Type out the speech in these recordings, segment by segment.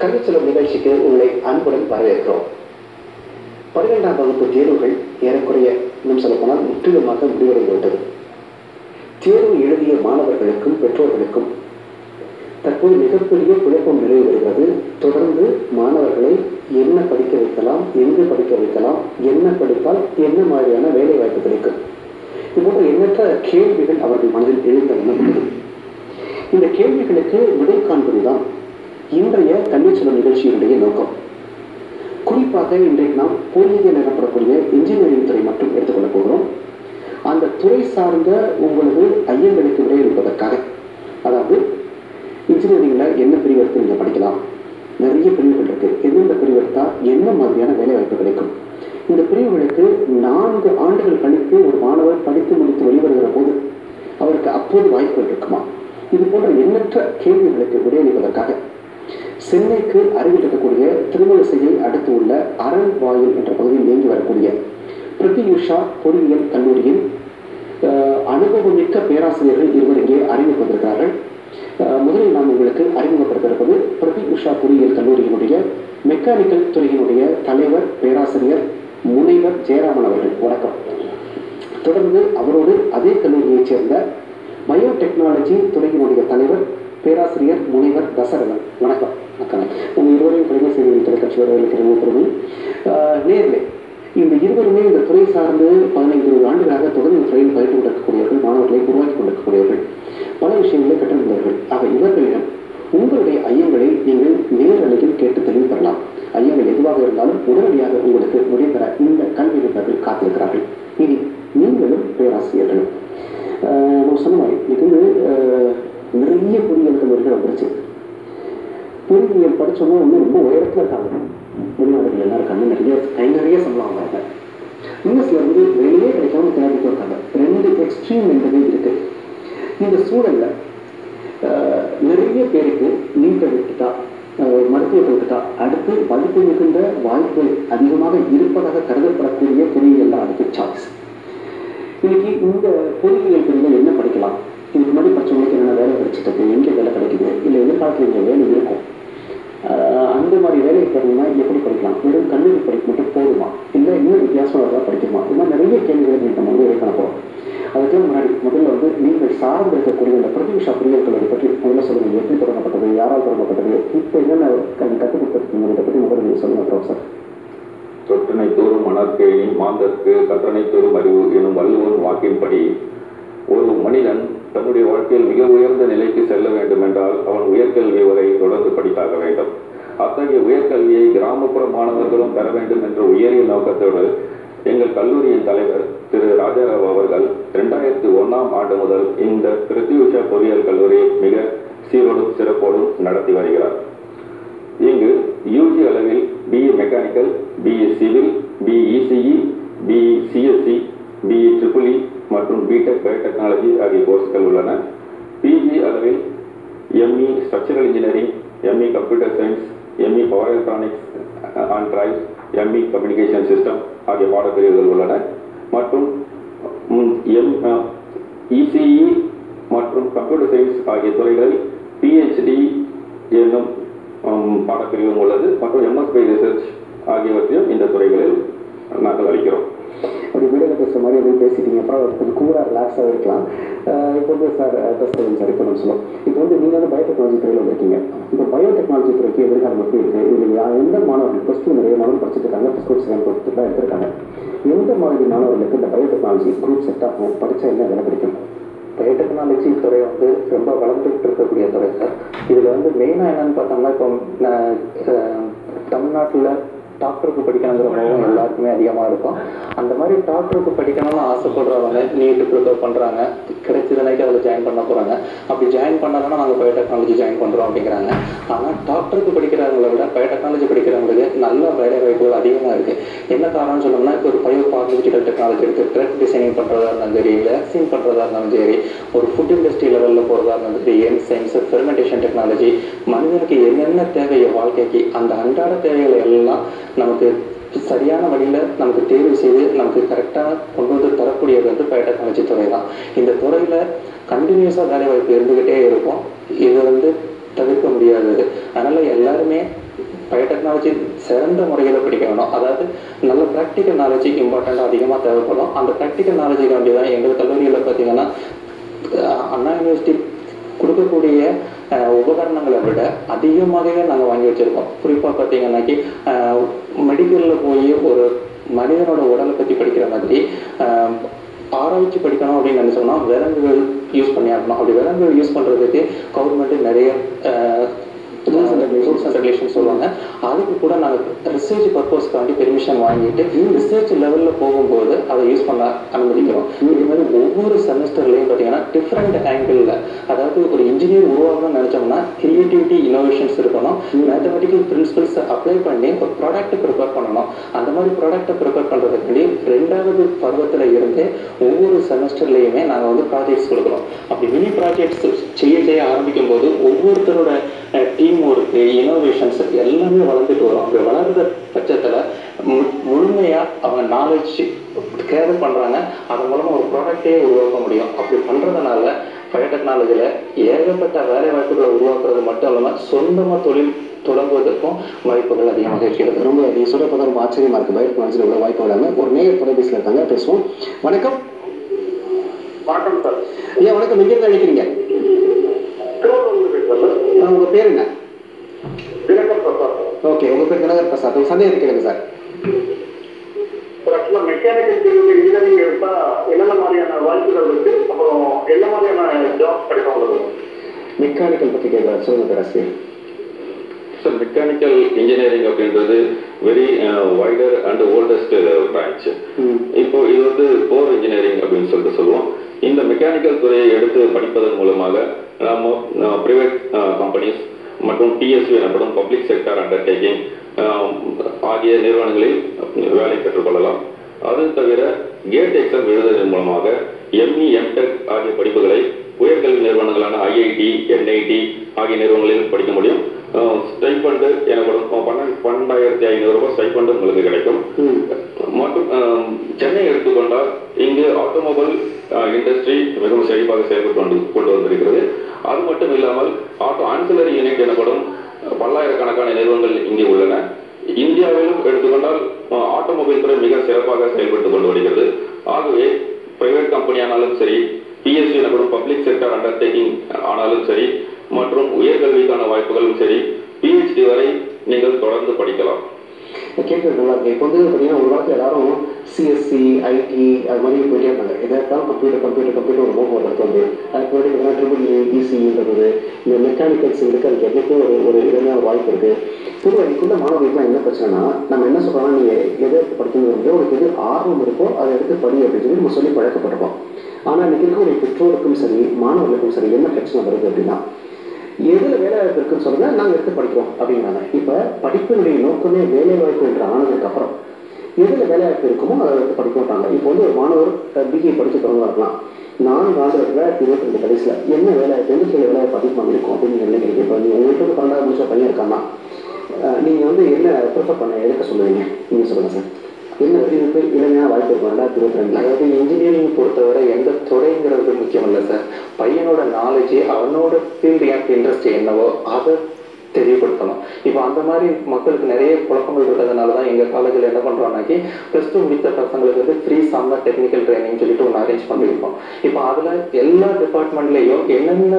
கல்விச்செல்லும் நிகழ்ச்சிக்கு உங்களை அன்புடன் வரவேற்கிறோம் பன்னிரெண்டாம் வகுப்பு தேர்வுகள் ஏறக்குறைய இன்னும் சொல்லப்போனால் முற்றிலுமாக முடிவடைந்து விட்டது தேர்வு எழுதிய மாணவர்களுக்கும் பெற்றோர்களுக்கும் தற்போது மிகப்பெரிய குழப்பம் நிலவி வருகிறது தொடர்ந்து மாணவர்களை என்ன படிக்க வைக்கலாம் எங்கு படிக்க வைக்கலாம் என்ன படித்தால் என்ன மாதிரியான வேலை வாய்ப்பு கிடைக்கும் இது போன்ற எண்ணற்ற கேள்விகள் அவர்கள் மனதில் எழுந்த வண்ணம் உள்ளது இந்த கேள்விகளுக்கு விடை காண்பதுதான் இன்றைய கல்விச்செல்வம் நிகழ்ச்சியினுடைய நோக்கம் குறிப்பாக இன்றைக்கு நாம் பொறியியல் எனப்படக்கூடிய இன்ஜினியரிங் துறை மட்டும் எடுத்துக்கொள்ளப் போகிறோம் அந்த துறை சார்ந்த உங்களது ஐயங்களுக்கு விடை இருப்பதற்காக அதாவது இன்ஜினியரிங்கில் என்ன பிரிவு எடுத்து நீங்கள் படிக்கலாம் நிறைய பிரிவுகள் இருக்கு எந்தெந்த பிரிவு எடுத்தால் என்ன மாதிரியான வேலை வாய்ப்பு கிடைக்கும் இந்த பிரிவுகளுக்கு நான்கு ஆண்டுகள் கழித்து ஒரு மாணவர் படித்து முடித்து வெளிவருகிற போது அவருக்கு அப்போது வாய்ப்புகள் இருக்குமா இது போன்ற எண்ணற்ற கேள்விகளுக்கு விடையளிப்பதற்காக சென்னைக்கு அருகில் இருக்கக்கூடிய திருமலசையை அடுத்து உள்ள அரண் வாயில் என்ற பகுதியில் இயங்கி வரக்கூடிய பிரதியுஷா பொறியியல் கல்லூரியின் அஹ், அனுபவமிக்க பேராசிரியர்கள் இருவர் இங்கே அறிமுகப்படுத்திருக்கிறார்கள் அஹ், முதலில் நாம் உங்களுக்கு அறிமுகப்படுத்திருப்பது பிரதி உஷா பொறியியல் கல்லூரியினுடைய மெக்கானிக்கல் துறையினுடைய தலைவர் பேராசிரியர் முனைவர் ஜெயராமன் அவர்கள் வணக்கம் தொடர்ந்து அவரோடு அதே கல்லூரியைச் சேர்ந்த பயோடெக்னாலஜி துறையினுடைய தலைவர் பேராசிரியர் முனைவர் தசரதன் வணக்கம் வணக்கம் உங்க இருவரையும் கலைஞ செய்தி தொலைக்காட்சி வரவேற்கிற பெருமை ஆஹ், நேர்களே இந்த இருவருமே இந்த துறை சார்ந்து பதினைந்து இருபது ஆண்டுகளாக தொடர்ந்து இந்த துறையில் பயிற்று கொண்டிருக்கக்கூடியவர்கள் மாணவர்களை உருவாக்கி கொண்டிருக்கக்கூடியவர்கள் பல விஷயங்களை கற்றுக்கொண்டவர்கள் ஆக இவர்களிடம் உங்களுடைய ஐயங்களை நீங்கள் நேரலையில் கேட்டு தெளிவு பெறலாம் ஐயங்கள் எதுவாக இருந்தாலும் உடனடியாக உங்களுக்கு முடிவு பெற இந்த கல்வி நிபுணர்கள் காத்திருக்கிறார்கள் இனி நீங்களும் பேராசிரியர்களும் ஆஹ் நம்ம சொன்ன மாதிரி இன்னைக்கு வந்து ஆஹ் நிறைய பொறியியல் கல்லூரிகள் வந்துருச்சு பொறியியல் படிச்சவங்க இன்னும் ரொம்ப உயரத்தில் இருக்காங்க வெளிநாடுகள் எல்லாம் இருக்காங்க நிறைய கை நிறைய சம்பளம் வாங்குறாங்க இன்னும் சிலர் வந்து வெளியே கிடைக்காம தேடிட்டு இருக்காங்க ரெண்டு எக்ஸ்ட்ரீம் என்பது இருக்கு இந்த சூழல்ல ஆஹ் நிறைய பேருக்கு நீட்டை விட்டுட்டா ஆஹ் மருத்துவத்தை விட்டுட்டா அடுத்து மதிப்பு மிகுந்த வாய்ப்புகள் அதிகமாக இருப்பதாக கருதப்படக்கூடிய பொறியியல் தான் அதுக்கு சாய்ஸ் இன்னைக்கு இந்த பொறியியல் பிரிவில் என்ன படிக்கலாம் இதுக்கு முன்னாடி படிச்சவங்களுக்கு என்னென்ன வேலை கிடைச்சிட்டு இருக்கு எங்கே வேலை கிடைக்குது இல்லை எதிர்காலத்தில் இந்த வேலை இருக்கும் ஆஹ் அந்த மாதிரி வேலையை பெறணும்னா எப்படி படிக்கலாம் வெறும் கல்லூரி படிப்பு மட்டும் போதுமா இல்லை இன்னும் வித்தியாசமாக ஏதாவது படிக்குமா இது மாதிரி நிறைய கேள்விகளை நீங்கள் நம்ம வந்து வைக்கணும் போகிறோம் அதுக்கெல்லாம் முன்னாடி முதல்ல வந்து நீங்கள் சார்ந்து இருக்கக்கூடிய இந்த பிரதிவிஷா பொறியியல் கல்லூரி பற்றி முதல்ல சொல்லுங்கள் எப்படி தொடங்கப்பட்டது யாரால் தொடங்கப்பட்டது இப்போ என்னென்ன கற்றுக் கொடுத்துருக்கீங்க இதை பற்றி முதல்ல நீங்கள் சொல்லுங்கள் ப்ரொஃபசர் தொற்றினை தோறும் மணற்கேணி மாந்தற்கு கற்றனை தோறும் அறிவு எனும் வள்ளுவன் வாக்கின்படி ஒரு மனிதன் தன்னுடைய வாழ்க்கையில் மிக உயர்ந்த நிலைக்கு செல்ல வேண்டும் என்றால் அவன் உயர்கல்வி வரை தொடர்ந்து படித்தாக வேண்டும் அத்தகைய உயர்கல்வியை கிராமப்புற மாணவர்களும் பெற வேண்டும் என்ற உயரிய நோக்கத்தோடு எங்கள் கல்லூரியின் தலைவர் திரு ராஜாராவ் அவர்கள் இரண்டாயிரத்தி ஒன்றாம் ஆண்டு முதல் இந்த பிரத்யூஷா பொறியியல் கல்லூரி மிக சீரோடும் சிறப்போடும் நடத்தி வருகிறார் இங்கு யூஜி அளவில் BE mechanical BE civil BE ECE BE CSC BE triple E மற்றும் பிடெக் பயோடெக்னாலஜி ஆகிய கோர்ஸ்கள் உள்ளன பிஜி அளவில் ME structural engineering ME computer science ME power electronics and drive ME communication system ஆகிய பாடப்பிரிவுகள் உள்ளன மற்றும் எம் இசிஇ மற்றும் கம்ப்யூட்டர் சயின்ஸ் ஆகிய துறைகளில் பிஹெச்டி என்னும் ஹம், பாடப்பிரிவும் உள்ளது மற்றும் எம்எஸ்பி ரிசர்ச் ஆகியவற்றையும் இந்த துறைகளில் நாங்கள் அளிக்கிறோம் ஒரு வீடியோவில் பேசுகிற மாதிரி எதுவும் பேசிட்டீங்க அப்புறம் அது கொஞ்சம் கூலாக ரிலாக்ஸாக இருக்கலாம் ஆஹ் இப்போ வந்து சார் அட்ரஸ் சொல்லுங்க சார் இப்போ நம்ம சொல்லுவோம் இப்போ வந்து நீங்கள் வந்து பயோடெக்னாலஜி துறையில் வந்திருக்கீங்க இப்போ பயோடெக்னாலஜி துறைக்கு எதிர்காலம் எப்படி இருக்குது இதில் யா- எந்த மாணவர்கள் ப்ளஸ் டூ நிறைய மாணவர்கள் படிச்சுட்டு இருக்காங்க ப்ளஸ் டூ செகண்ட் டுவெல்த் தான் எடுத்திருக்காங்க எந்த மாதிரி மாணவர்களுக்கு இந்த பயோடெக்னாலஜி குரூப் செட் ஆகும் படித்தா என்ன வேலை கிடைக்கும் பயோடெக்னாலஜி துறை வந்து ரொம்ப வளர்ந்துட்டு இருக்கக்கூடிய துறை சார் இதில் வந்து மெயினாக என்னன்னு பார்த்தோம்னா இப்போ நான், அஹ், தமிழ்நாட்டில் டாக்டருக்கு படிக்கணுங்கிற மோகம் எல்லாருக்குமே அதிகமாக இருக்கும் அந்த மாதிரி டாக்டருக்கு படிக்கணும்னு ஆசைப்படுறவங்க நீட்டு ப்ரிப்பேர் பண்ணுறாங்க கிடைச்சதுனாக்கி அதில் ஜாயின் பண்ண போகிறாங்க அப்படி ஜாயின் பண்ணாங்கன்னா நாங்கள் பயோடெக்னாலஜி ஜாயின் பண்ணுறோம் அப்படிங்கிறாங்க ஆனால் டாக்டருக்கு படிக்கிறவங்கள விட பயோடெக்னாலஜி படிக்கிறவங்களுக்கு நல்ல வேலை வாய்ப்புகள் அதிகமாக இருக்குது என்ன காரணம்னு சொன்னோம்னா இப்போ ஒரு பயோ பார்மசிட்டிக்கல் டெக்னாலஜி இருக்குது ட்ரக் டிசைனிங் பண்ணுறதா இருந்தாலும் சரி வேக்சின் பண்ணுறதா இருந்தாலும் சரி ஒரு ஃபுட் இண்டஸ்ட்ரி லெவலில் போகிறதா இருந்தாலும் சரி என் சயின்ஸ் ஃபெர்மெண்டேஷன் டெக்னாலஜி மனிதனுக்கு என்னென்ன தேவையோ வாழ்க்கைக்கு அந்த அன்றாட தேவைகளை எல்லாம் நமக்கு சரியான வழியில் நமக்கு தேர்வு செய்து நமக்கு கரெக்டாக கொண்டு வந்து தரக்கூடியது வந்து பயோடெக்னாலஜி துறை தான் இந்த துறையில் கண்டினியூஸாக வேலை வாய்ப்பு இருந்துக்கிட்டே இருக்கும் இது வந்து தவிர்க்க முடியாதது அதனால் எல்லாருமே பயோடெக்னாலஜி சிறந்த முறையில் படிக்க வேணும் அதாவது நல்ல ப்ராக்டிக்கல் நாலேஜ் இம்பார்ட்டண்ட்டாக அதிகமாக தேவைப்படும் அந்த ப்ராக்டிக்கல் நாலேஜுக்கு வேண்டி தான் எங்கள் கல்லூரியில் பார்த்தீங்கன்னா அஹ் அண்ணா யூனிவர்சிட்டி கொடுக்கக்கூடிய அஹ், உபகரணங்களை விட அதிகமாகவே நாங்கள் வாங்கி வச்சுருக்கோம் குறிப்பாக பார்த்தீங்கன்னாக்கி மெடிக்கலில் போய் ஒரு மனிதனோட உடலை பற்றி படிக்கிற மாதிரி அஹ், ஆராய்ச்சி படிக்கணும் அப்படின்னு நினச்சோம்னா விலங்குகள் யூஸ் பண்ணி ஆகணும் அப்படி விலங்குகள் யூஸ் பண்ணுறதுக்கு கவர்மெண்ட் நிறைய ரூல்ஸ் அண்ட் ரெகுலேஷன் சொல்லுவாங்க அதுக்கு கூட நாங்கள் ரிசர்ச் பர்பஸ்க்காண்டி பெர்மிஷன் வாங்கிட்டு ரிசர்ச் லெவலில் போகும்போது அதை யூஸ் பண்ண அனுமதிக்கிறோம் இது மாதிரி ஒவ்வொரு செமஸ்டர்லையும் பார்த்தீங்கன்னா டிஃப்ரெண்ட் ஆங்கிளில் அதாவது ஒரு இன்ஜினியர் உருவாகணும்னு நினச்சோம்னா கிரியேட்டிவிட்டி இனோவேஷன்ஸ் இருக்கணும் மேத்தமெட்டிக்கல் பிரின்சிபல்ஸ் அப்ளை பண்ணி ஒரு ப்ராடக்ட் ப்ரிப்பேர் பண்ணணும் அந்த மாதிரி ப்ராடக்ட்டை ப்ரிப்பேர் பண்ணுறதுக்காண்டி ரெண்டாவது பருவத்தில் இருந்து ஒவ்வொரு செமஸ்டர்லேயுமே நாங்கள் வந்து ப்ராஜெக்ட்ஸ் கொடுக்குறோம் அப்படி மினி ப்ராஜெக்ட்ஸ் செய்ய செய்ய ஆரம்பிக்கும் போது ஒவ்வொருத்தரோட டீம் ஒர்க்கு இனோவேஷன்ஸ் எல்லாமே வளர்ந்துட்டு வரும் அப்படி வளர்ந்த பட்சத்தில் முழுமையாக அவங்க நாலேஜ் கேதர் பண்ணுறாங்க அதன் மூலமாக ஒரு ப்ராடக்டே உருவாக்க முடியும் அப்படி பண்ணுறதுனால பயோடெக்னாலஜியில் ஏகப்பட்ட வேலை வாய்ப்புகளை உருவாக்குறது மட்டும் இல்லாமல் சொந்தமாக தொழில் தொடங்குவதற்கும் வாய்ப்புகள் அதிகமாக இருக்கிறது ரொம்ப நீ சொல்ற பார்த்தா ரொம்ப ஆச்சரியமா இருக்கு பயோடெக்னாலஜியில் உள்ள வாய்ப்பு இல்லாமல் ஒரு நேயர் தொலைபேசியில் இருக்காங்க பேசுவோம் வணக்கம் வணக்கம் சார் ஐயா வணக்கம் எங்க இருந்து அழைக்கிறீங்க திருவள்ளூர் பேசுறேன் சார் ஆ, உங்க பேர் என்ன தினகர் பிரசாத் ஓகே உங்க பேர் தினகர் பிரசாத் உங்க சந்தேகம் கேளுங்க சார் சார் ஆக்சுவலாக மெக்கானிக்கல் ஃபீல்டு இன்ஜினியரிங் எடுத்தா என்னென்ன மாதிரியான வாய்ப்புகள் இருக்கு அப்புறம் என்ன மாதிரியான ஜாப் கிடைக்கும் உங்களுக்கு மெக்கானிக்கல் பத்தி கேட்கலாம் சொல்லுங்க பேராசிரியர் சார் மெக்கானிக்கல் இன்ஜினியரிங் அப்படின்றது very wider and oldest branch இப்போ இது வந்து கோர் இன்ஜினியரிங் அப்படின்னு சொல்லிட்டு சொல்லுவோம் இந்த மெக்கானிக்கல் துறையை எடுத்து படிப்பதன் மூலமாக நம்ம பிரைவேட் கம்பெனிஸ் மற்றும் பிஎஸ்யூ எனப்படும் பப்ளிக் செக்டர் அண்டர்டேக்கிங் ஆகிய நிறுவனங்களில் வேலை பெற்றுக்கொள்ளலாம் அது தவிர கேட் எக்ஸாம் எழுதுவதன் மூலமாக எம்இ எம்டெக் ஆகிய படிப்புகளை உயர்கல்வி நிறுவனங்களான ஐஐடி என்ஐடி ஆகிய நிறுவனங்களில் படிக்க முடியும் ஸ்டைஃபண்டு எனப்படும் பன்னெண்டு பன்னெண்டாயிரத்தி ஐநூறு ரூபாய் ஸ்டைஃபண்டு உங்களுக்கு கிடைக்கும் மற்றும் அஹ், சென்னை எடுத்துக்கொண்டால் இங்கு ஆட்டோமொபைல் இண்டஸ்ட்ரி மிகவும் செழிப்பாக செயல்பட்டு கொண்டு கொண்டு வந்திருக்கிறது அது மட்டும் இல்லாமல் ஆட்டோ ஆன்சிலரி யூனிட் எனப்படும் பல்லாயிரக்கணக்கான நிறுவனங்கள் இங்கே உள்ளன இந்தியாவிலும் எடுத்துக்கொண்டால் அஹ், ஆட்டோமொபைல் துறை மிக சிறப்பாக செயல்பட்டு கொண்டு வருகிறது ஆகவே பிரைவேட் கம்பெனி ஆனாலும் சரி பிஎஸ்சி எனப்படும் பப்ளிக் செக்டர் அண்டர்டேக்கிங் ஆனாலும் சரி மற்றும் உயர்கல்விக்கான வாய்ப்புகளும் சரி பிஹெச்டி வரை நீங்கள் தொடர்ந்து படிக்கலாம் கேட்கறது நல்லா இருக்கு இப்போ வந்து பார்த்தீங்கன்னா ஒரு காலத்தில் எல்லாரும் சிஎஸ்சி ஐடி அது மாதிரி போயிட்டே இருந்தாங்க எதாவது கம்ப்யூட்டர் கம்ப்யூட்டர் கம்ப்யூட்டர் ஒரு மோகம் வருது வந்து அதுக்கு முன்னாடி பார்த்தீங்கன்னா ட்ரிபிள் இசின்றது இந்த மெக்கானிக்கல் சிவிலுக்கு அதுக்கு என்னைக்கும் ஒரு ஒரு இளமையான ஒரு வாய்ப்பு இருக்கு பொதுவாக இதுக்குள்ள மாணவர்களுக்குலாம் என்ன பிரச்சனைனா நம்ம என்ன சொல்றோம்னா நீங்க எதை எடுத்து படிக்கணும் உனக்கு எது ஆர்வம் இருக்கோ அதை எடுத்து படி அப்படின்னு சொல்லி நம்ம சொல்லி பழக்கப்பட்டிருப்போம் ஆனால் இன்னைக்கு இருக்கக்கூடிய பெற்றோருக்கும் சரி மாணவர்களுக்கும் சரி என்ன பிரச்சனை வருது அப்படின்னா எதுல வேலை வாய்ப்பு இருக்குன்னு சொல்லுங்க நாங்க எடுத்து படிக்கிறோம் அப்படிங்கிறாங்க இப்ப படிப்பினுடைய நோக்கமே வேலை வாய்ப்பு என்று ஆனதுக்கு அப்புறம் எதுல வேலை வாய்ப்பு இருக்குமோ அதை எடுத்து படிக்க மாட்டாங்க இப்போ வந்து ஒரு மாணவர் பிஏ படிச்சு தொடங்க இருக்கலாம் நானும் ஆண்டு ரெண்டாயிரத்தி இருபத்தி ரெண்டு கடைசியில் என்ன வேலை வாய்ப்பு எந்த துறையில் வேலை வாய்ப்பு அதிகமாக இருக்கும் அப்படின்னு நீங்க நினைக்கிறீங்க இப்போ நீங்க உங்கள்கிட்ட வந்து பன்னெண்டாவது முடிச்ச பையன் இருக்கான்னா அஹ் நீங்க வந்து என்ன ப்ரிஃபர் பண்ண எடுக்க சொல்லுவீங்க நீங்க சொல்லுங்க சார் என்ன பிரிவுக்கு இளமையான வாய்ப்பு இருக்கும் ரெண்டாயிரத்தி இருபத்தி ரெண்டுல அதாவது இன்ஜினியரிங் பொறுத்தவரை எந்த துறைங்கிறது முக்கியம் இல்லை சார் பையனோட நாலேஜ் அவனோட ஃபீல்டு எனக்கு இன்ட்ரெஸ்ட் என்னவோ அதை தெரியப்படுத்தணும் இப்போ அந்த மாதிரி மக்களுக்கு நிறைய குழப்பங்கள் இருக்கிறதுனால தான் எங்கள் காலேஜில் என்ன பண்ணுறோம்னாக்கி ப்ளஸ் டூ முடித்த பசங்களுக்கு வந்து ஃப்ரீ சம்மர் டெக்னிக்கல் ட்ரைனிங் சொல்லிட்டு ஒன்று அரேஞ்ச் பண்ணியிருக்கோம் இப்போ அதில் எல்லா டிபார்ட்மெண்ட்லேயும் என்னென்ன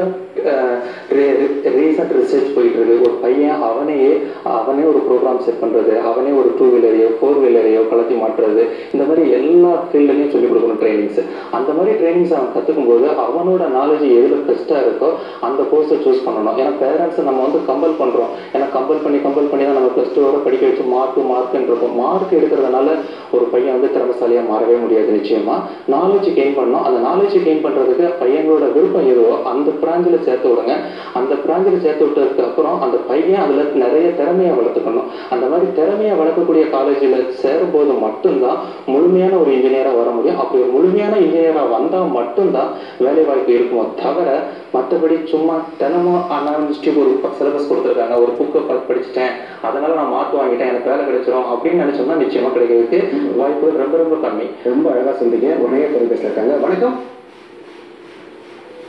ரீசன்ட் ரிசர்ச் போயிட்டு இருக்கு ஒரு பையன் அவனையே அவனே ஒரு ப்ரோக்ராம் செட் பண்ணுறது அவனே ஒரு டூ வீலரையோ ஃபோர் வீலரையோ கலத்தி மாட்டுறது இந்த மாதிரி எல்லா ஃபீல்டுலையும் சொல்லிக் கொடுக்கணும் ட்ரைனிங்ஸ் அந்த மாதிரி ட்ரைனிங்ஸ் அவன் கற்றுக்கும் போது அவனோட நாலேஜ் எதில் பெஸ்ட்டாக இருக்கோ அந்த கோர்ஸை சூஸ் பண்ணணும் ஏன்னா பேரண்ட்ஸ் நம்ம வந்து கம்பல் பண்ணுறோம் ஏன்னா கம்பல் பண்ணி கம்பல் பண்ணி தான் நம்ம ப்ளஸ் டூவோட படிக்க வச்சு மார்க் மார்க்குன்னு இருக்கும் மார்க் எடுக்கிறதுனால ஒரு பையன் வந்து திறமைசாலியாக மாறவே முடியாது நிச்சயமா நாலேஜ் கெயின் பண்ணணும் அந்த நாலேஜ் கெயின் பண்ணுறதுக்கு பையனோட விருப்பம் எதுவோ அந்த பிராஞ்சில் சேர்த்து விடுங்க அந்த பிராஞ்சில் சேர்த்து விட்டதுக்கு அப்புறம் அந்த பையன் அதில் நிறைய திறமையை வளர்த்துக்கணும் அந்த மாதிரி திறமையை வளர்க்கக்கூடிய காலேஜில் சேரும்போது மட்டும்தான் முழுமையான ஒரு இன்ஜினியராக வர முடியும் அப்படி ஒரு முழுமையான இன்ஜினியராக வந்தால் மட்டும்தான் வேலை வாய்ப்பு இருக்குமோ தவிர மற்றபடி சும்மா தினமும் அனாலிஸ்டிக் ஒரு சிலபஸ் கொடுத்துருக்காங்க ஒரு புக்கை பார்த்து படிச்சுட்டேன் அதனால நான் மார்க் வாங்கிட்டேன் எனக்கு வேலை கிடைச்சிரும் அப்படின்னு நினைச்சோம்னா நிச்சயமா கிடைக்கிறதுக்கு வாய்ப்பு ரொம்ப ரொம்ப கம்மி ரொம்ப அழகா சொல்றீங்க ஒரு நேயர் தொலைபேசியில் இருக்காங்க வணக்கம்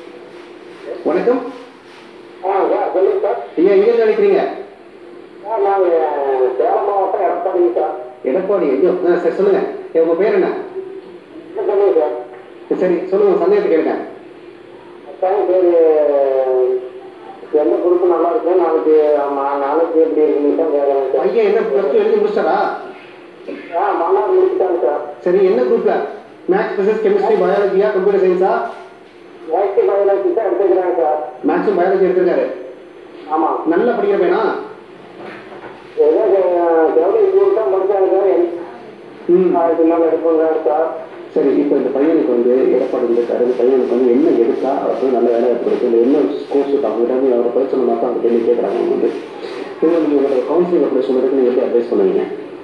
வணக்கம் ஆ சார் சொல்லுங்க சார் ஐயா எங்க இருந்து அழைக்கிறீங்க ஆ, நான் நாங்க சேலம் மாவட்டம் எடப்பாடி சார் எடப்பாடி ஐயோ ஆ சரி சொல்லுங்க ஏ, உங்க பேர் என்ன என்ன சொல்லுங்க சார் சரி சொல்லுங்க சந்தேகத்தை கேளுங்க சார் பேர் எந்த குரூப் நல்லா இருக்கு நாளைக்கு ஆமா நாளைக்கு எப்படி இருக்குன்னு தான் கேட்கறேன் சார் பையன் என்ன ப்ளஸ் டூ எழுதி முடிச்சிட்டாரா ஆ மன்னார் முடிச்சுட்டாங்க சார் சரி என்ன குரூப்ல மேத்ஸ் பிசிக்ஸ் கெமிஸ்ட்ரி பயாலஜியா கம்ப்யூட்டர் சயின்ஸா மேக்ஸி பயாலஜி தான் எடுத்துக்கிறாங்க சார் மேத்ஸும் பயாலஜி எடுத்திருக்காரு ஆமா நல்லா படிக்கிற பையனா ஏதோ ஜவுளி ஸ்கூல் தான் படிச்சாங்க சார் ம் அதுக்கு மேலே எடுப்பாங்க சார் சரி இப்போ இந்த பையனுக்கு வந்து எடப்பாடி இருக்காரு இந்த பையனுக்கு வந்து என்ன எடுத்தா அவருக்கு நல்ல வேலை கிடைக்கும் இல்லை என்ன கோர்ஸ் அவங்க கிட்ட அவரை படிச்சு நம்ம தான் அவங்க கேள்வி கேட்குறாங்க அவங்க வந்து இவங்க நீங்கள் உங்களோட கவுன்சிலிங் அப்படி சொல்றதுக்கு நீங்கள் எப்படி அட்வைஸ் பண்ணுவீங்க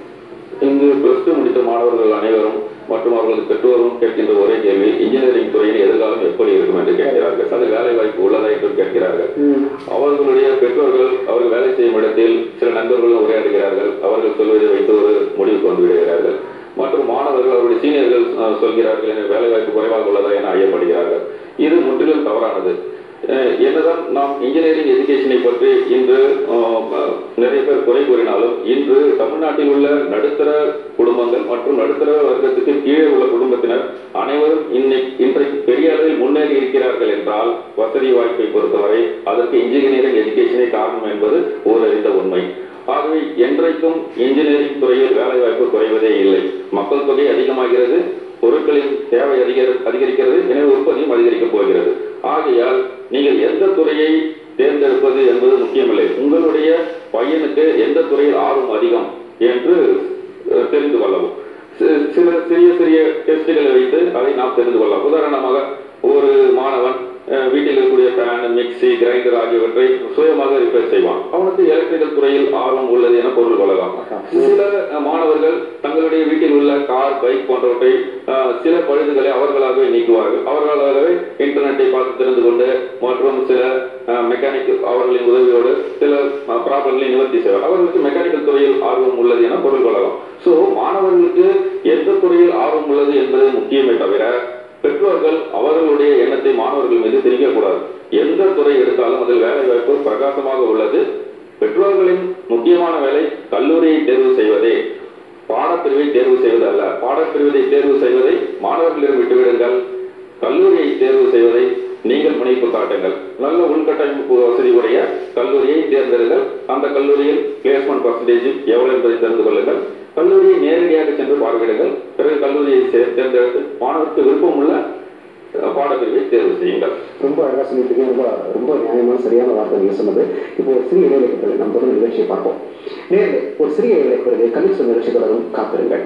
இங்கு பிளஸ் டூ முடித்த மாணவர்கள் அனைவரும் மற்றும் அவர்களது பெற்றோரும் கேட்கின்ற ஒரே கேள்வி இன்ஜினியரிங் துறையின் எதிர்காலம் எப்படி இருக்கும் என்று கேட்கிறார்கள் அது வேலை வாய்ப்பு உள்ளதா என்று கேட்கிறார்கள் ம் அவர்களுடைய பெற்றோர்கள் அவர்கள் வேலை செய்யும் இடத்தில் சில நண்பர்களும் உரையாடுகிறார்கள் அவர்கள் சொல்வதை வைத்து ஒரு முடிவுக்கு வந்து விடுகிறார்கள் மற்றும் மாணவர்கள் அவருடைய சீனியர்கள் அஹ், சொல்கிறார்கள் எனக்கு வேலை வாய்ப்பு குறைவாக உள்ளதா என ஐயப்படுகிறார்கள் இது முற்றிலும் தவறானது அஹ், என்னதான் நாம் இன்ஜினியரிங் எஜுகேஷனை பற்றி இன்று அஹ், அஹ், நிறைய பேர் குறை கூறினாலும் இன்று தமிழ்நாட்டில் உள்ள நடுத்தர குடும்பங்கள் மற்றும் நடுத்தர வர்க்கத்துக்கு கீழே உள்ள குடும்பத்தினர் அனைவரும் இன்னைக்கு இன்றைக்கு பெரிய அளவில் முன்னேறி இருக்கிறார்கள் என்றால் வசதி வாய்ப்பை பொறுத்தவரை அதற்கு இன்ஜினியரிங் எஜுகேஷனே காரணம் என்பது ஓரறிந்த உண்மை ஆகவே என்றைக்கும் இன்ஜினியரிங் துறையில் வேலை வாய்ப்பு குறைவதே இல்லை மக்கள் தொகை அதிகமாகிறது பொருட்களின் தேவை அதிகரி அதிகரிக்கிறது எனவே உற்பத்தியும் அதிகரிக்கப் போகிறது ஆகையால் நீங்கள் எந்த துறையை தேர்ந்தெடுப்பது என்பது முக்கியமில்லை உங்களுடைய பையனுக்கு எந்த துறையில் ஆர்வம் அதிகம் என்று அஹ், தெரிந்து கொள்ளவும் சி- சில சிறிய சிறிய டெஸ்டுகளை வைத்து அதை நாம் தெரிந்து கொள்ளலாம் உதாரணமாக ஒரு மாணவன் அஹ், வீட்டில் இருக்கக்கூடிய ஃபேன் மிக்ஸி கிரைண்டர் ஆகியவற்றை சுயமாக ரிப்பேர் செய்வான் அவனுக்கு எலக்ட்ரிக்கல் துறையில் ஆர்வம் உள்ளது என பொருள் கொள்ளலாம் சில அஹ், மாணவர்கள் தங்களுடைய வீட்டில் உள்ள கார் பைக் போன்றவற்றை அஹ், சில பழுதுகளை அவர்களாகவே நீக்குவார்கள் அவர்களாகவே இன்டர்நெட்டை பார்த்து தெரிந்து கொண்டு மற்றும் சில மெக்கானிக் அவர்களின் உதவியோடு சில ப்ராப்ளங்களை நிவர்த்தி செய்வார் அவர்களுக்கு மெக்கானிக்கல் துறையில் ஆர்வம் உள்ளது என பொருள் கொள்ளலாம் ஸோ மாணவர்களுக்கு எந்த துறையில் ஆர்வம் உள்ளது என்பது முக்கியமே தவிர பெற்றோர்கள் அவர்களுடைய எண்ணத்தை மாணவர்கள் மீது திணிக்கக்கூடாது எந்த துறை எடுத்தாலும் அதில் வேலை வாய்ப்பு பிரகாசமாக உள்ளது பெற்றோர்களின் முக்கியமான வேலை கல்லூரியை தேர்வு செய்வதே பாடப்பிரிவை தேர்வு செய்வது அல்ல பாடப்பிரிவை தேர்வு செய்வதை மாணவர்களிடம் விட்டுவிடுங்கள் கல்லூரியை தேர்வு செய்வதை நீங்கள் முனைப்பு காட்டுங்கள் நல்ல உள்கட்டமைப்பு வசதி உடைய கல்லூரியை தேர்ந்தெடுங்கள் அந்த கல்லூரியில் பிளேஸ்மெண்ட் பர்சன்டேஜ் எவ்வளவு என்பதை தெரிந்து கொள்ளுங்கள் கல்லூரியை நேரடியாக சென்று பார்வையிடுங்கள் பிறகு கல்லூரியை சே- தேர்ந்தெடுத்து மாணவருக்கு விருப்பமுள்ள அஹ், பாடப்பிரிவை தேர்வு செய்யுங்கள் ரொம்ப அழகாக சொல்லிட்டு ரொம்ப ரொம்ப நியாயமான சரியான வார்த்தை நீங்கள் சொன்னது இப்போ ஒரு சிறிய இடைவெளிக்கு பிறகு நம்ம தொடர்ந்து நிகழ்ச்சியை பார்ப்போம் நேரில் ஒரு சிறிய இடைவெளிக்கு பிறகு கல்வி நிகழ்ச்சி தொடரும் காத்திருங்கள்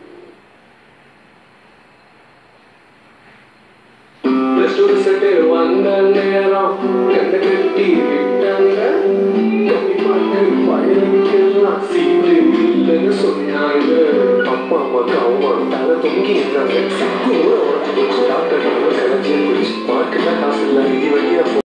பிளஸ் டூ ரிசல்ட் வந்த நேரம் கண்ணை கட்டி விட்டாங்க கம்மி பண்ணு பையனுக்கெல்லாம் சீட்டு இல்லைன்னு சொன்னாங்க அப்பா அம்மாக்கு அவங்க தலை தொங்கி இருந்தாங்க டாக்டர் கிளச்சி போச்சு மார்க்கெல்லாம் காசு இல்லை இது வழியா